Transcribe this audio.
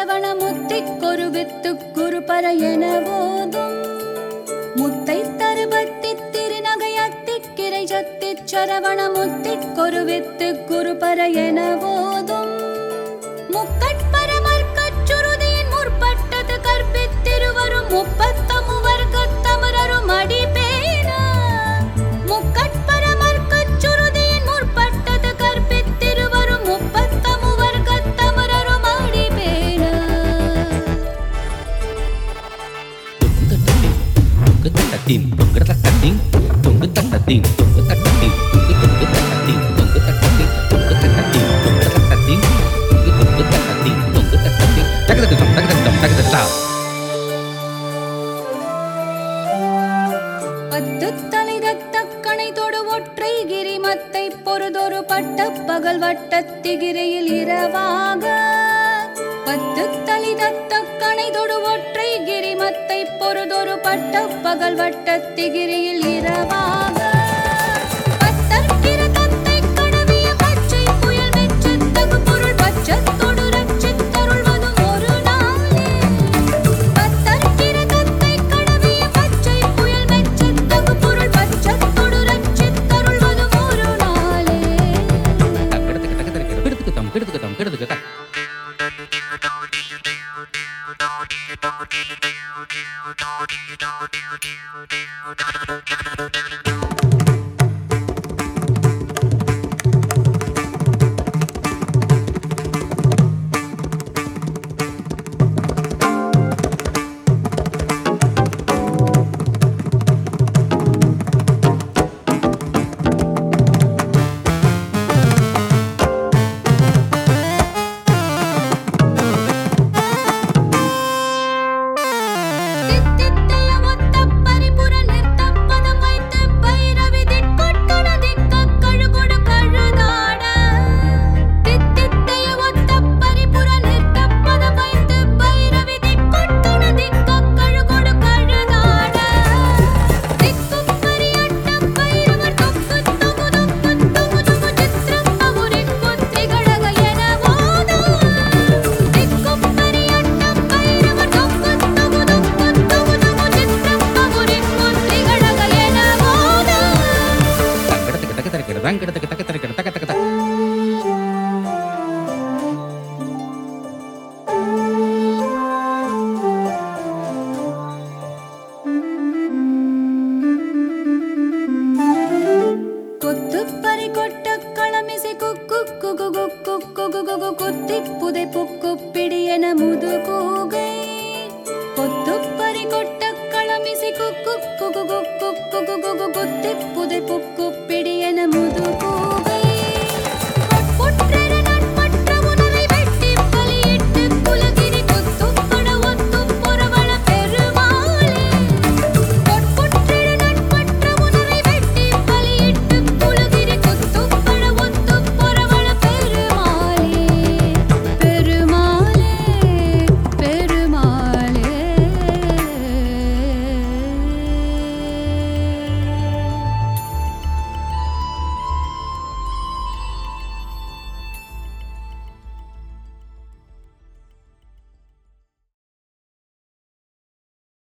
சரவண முத்திக் கொருவித்துக் குருபர என போதும் முத்தை தருபத்தி திருநகையத்திக் கிரை சத்திச் சரவண முத்திக் கொருவித்துக் குருபர என போதும் முக்கட்பரமர்க்கச் சுருதியின் முற்பட்டது கற்பித்திருவரும் முப்பத்தமு வர்க்கத்தமரரும் அடிபேன முக்கட்பரமர்க்கச் சுருதியின் முற்பட்டது கற்பித்திருவரும் முப்பத்தமு வர்க்கத்தமரரும் அடிபேன தொங்கு தட்டத்தின் தொங்கு தட்டத்தின் தொங்கு தட்டத்தின் தொங்கு தட்டத்தின் தொங்கு தட்டத்தின் தொங்கு தட்டத்தின் தொங்கு தட்டத்தின் தொங்கு தட்டத்தின் தொங்கு தட்டத்தின் தொங்கு தட்டத்தின் தகதகம் தகதகம் தகதகா பத்து தலைதத்தக்கணை தொடு ஒற்றை கிரிமத்தை பொறுதொரு பட்ட பகல் வட்டத்திகிரியில் இரவாக பத்து தலைதத்தக்கணை தொடு ஒற்றை கிரிமத்தை பொறுதொரு பட்ட பகல் வட்டத்திகிரியில் இரவாக பத்தற்கிற தத்தை கடவிய பச்சை புயல் மெச்சத்தகு பொருள் பச்சத்தொடு ரட்சித்தருள்வதும் ஒரு நாளே பத்தற்கிற தத்தை கடவிய பச்சை புயல் மெச்சத்தகு பொருள் பச்சத்தொடு ரட்சித்தருள்வதும் ஒரு நாளே தகடத்துக்கு தகதற்கு கிடத்துக்கு தம் கிடத்துக்கு தம் கிடத்துக்கு தக் தித்தித்தைய ஒத்த பரிபுர நிறுத்தப்பதம் வைத்து பைரவி திக்கொட்டன திக்கக் கழுகொடு கழுதாட. தித்தித்தைய ஒத்த பரிபுர நிறுத்தப்பதம் வைத்து பைரவி திக்கொட்டன திக்கக் கழுகொடு கழுதாட. திக்குப் பரியட்ட பைரவர் தொக்கு தொகு தொக்கு தொகு தொகு சித்திரம் பகுரிக்குத் திகழக என ஓதும். திக்குப் பரியட்ட பைரவர் தொக்கு தொகு தொக்கு தொகு தொகு சித்திரம் பகுரிக்குத் திகழக என ஓதும். தகடத்துக்கு தகதற்கு தகடத்துக்கு